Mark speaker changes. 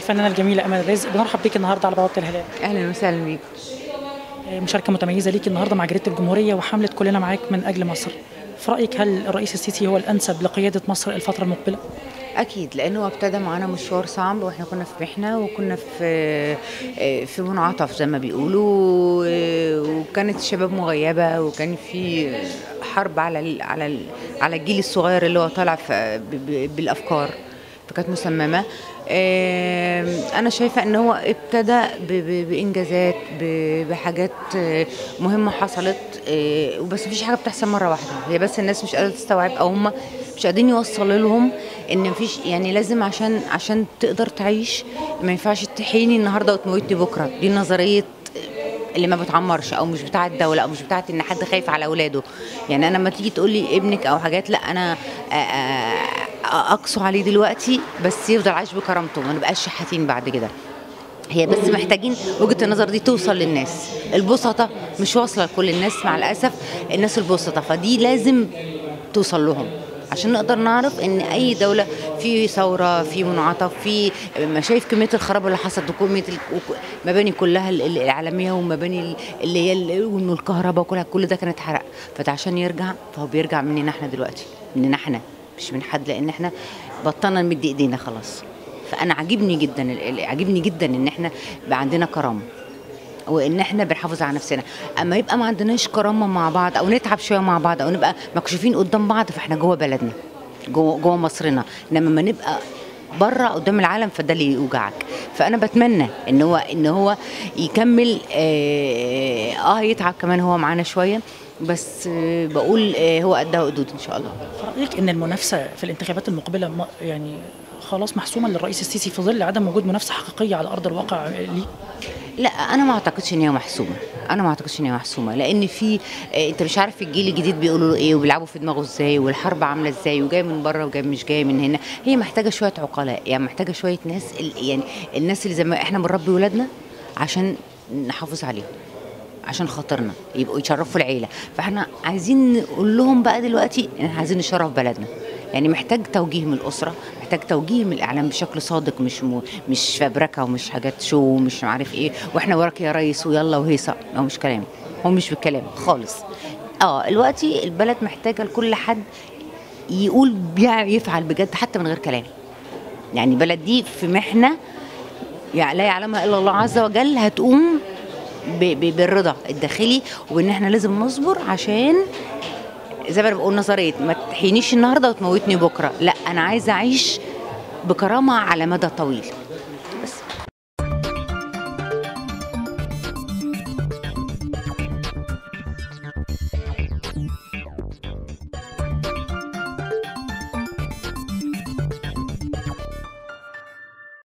Speaker 1: الفنانه الجميله امل رزق بنرحب بيك النهارده على بوابه الهلال
Speaker 2: اهلا وسهلا بيك
Speaker 1: مشاركه متميزه ليك النهارده مع جريده الجمهوريه وحمله كلنا معاك من اجل مصر في رايك هل الرئيس السيسي هو الانسب لقياده مصر الفتره المقبله
Speaker 2: اكيد لانه هو ابتدى معانا مشوار صعب واحنا كنا في محنه وكنا في في منعطف زي ما بيقولوا وكانت الشباب مغيبه وكان في حرب على ال على ال على الجيل الصغير اللي هو طالع بالافكار فكانت مسممه انا شايفه ان هو ابتدى بانجازات بحاجات مهمه حصلت وبس مفيش حاجه بتحصل مره واحده هي بس الناس مش قادره تستوعب او هم مش قادرين يوصلوا لهم ان مفيش يعني لازم عشان عشان تقدر تعيش ما ينفعش تحيني النهارده وتموتني بكره دي نظريه اللي ما بتعمرش او مش بتاعه الدوله او مش بتاعه ان حد خايف على اولاده يعني انا لما تيجي تقول لي ابنك او حاجات لا انا اقسو عليه دلوقتي بس يفضل عايش بكرامته ما نبقاش شحاتين بعد كده هي بس محتاجين وجهه النظر دي توصل للناس البسطه مش واصله لكل الناس مع الاسف الناس البسطه فدي لازم توصل لهم عشان نقدر نعرف ان اي دوله في ثوره في منعطف في ما شايف كميه الخراب اللي حصلت وكميه المباني كلها العالميه والمباني اللي هي والكهرباء وكلها كل ده كان اتحرق فده عشان يرجع فهو بيرجع مننا احنا دلوقتي مننا احنا مش من حد لان احنا بطلنا نمد ايدينا خلاص فانا عاجبني جدا عاجبني جدا ان احنا بقى عندنا كرامه وان احنا بنحافظ على نفسنا اما يبقى ما عندناش كرامه مع بعض او نتعب شويه مع بعض او نبقى مكشوفين قدام بعض فاحنا جوه بلدنا جوه جوه مصرنا انما ما نبقى بره قدام العالم فده اللي يوجعك فانا بتمنى ان هو ان هو يكمل اه, آه يتعب كمان هو معانا شويه بس آه بقول آه هو قدها قدود ان شاء الله
Speaker 1: رايك ان المنافسه في الانتخابات المقبله يعني خلاص محسومه للرئيس السيسي في ظل عدم وجود منافسه حقيقيه على ارض الواقع ليه
Speaker 2: لا انا ما اعتقدش ان هي محسومه انا ما اعتقدش ان هي محسومه لان في انت مش عارف الجيل الجديد بيقولوا له ايه وبيلعبوا في دماغه ازاي والحرب عامله ازاي وجاي من بره وجاي مش جاي من هنا هي محتاجه شويه عقلاء يعني محتاجه شويه ناس يعني الناس اللي زي ما احنا بنربي ولادنا عشان نحافظ عليهم عشان خاطرنا يبقوا يشرفوا العيله فاحنا عايزين نقول لهم بقى دلوقتي احنا عايزين نشرف بلدنا يعني محتاج توجيه من الاسره محتاج توجيه من الاعلام بشكل صادق مش م... مش فبركه ومش حاجات شو ومش عارف ايه واحنا وراك يا ريس ويلا وهيصه هو مش كلام هو مش بالكلام خالص اه دلوقتي البلد محتاجه لكل حد يقول يفعل بجد حتى من غير كلام يعني بلد دي في محنه يعني لا يعلمها الا الله عز وجل هتقوم ب... ب... بالرضا الداخلي وان احنا لازم نصبر عشان زي ما انا بقول نظريه ما تحينيش النهارده وتموتني بكره لا انا عايزه اعيش بكرامه على مدى طويل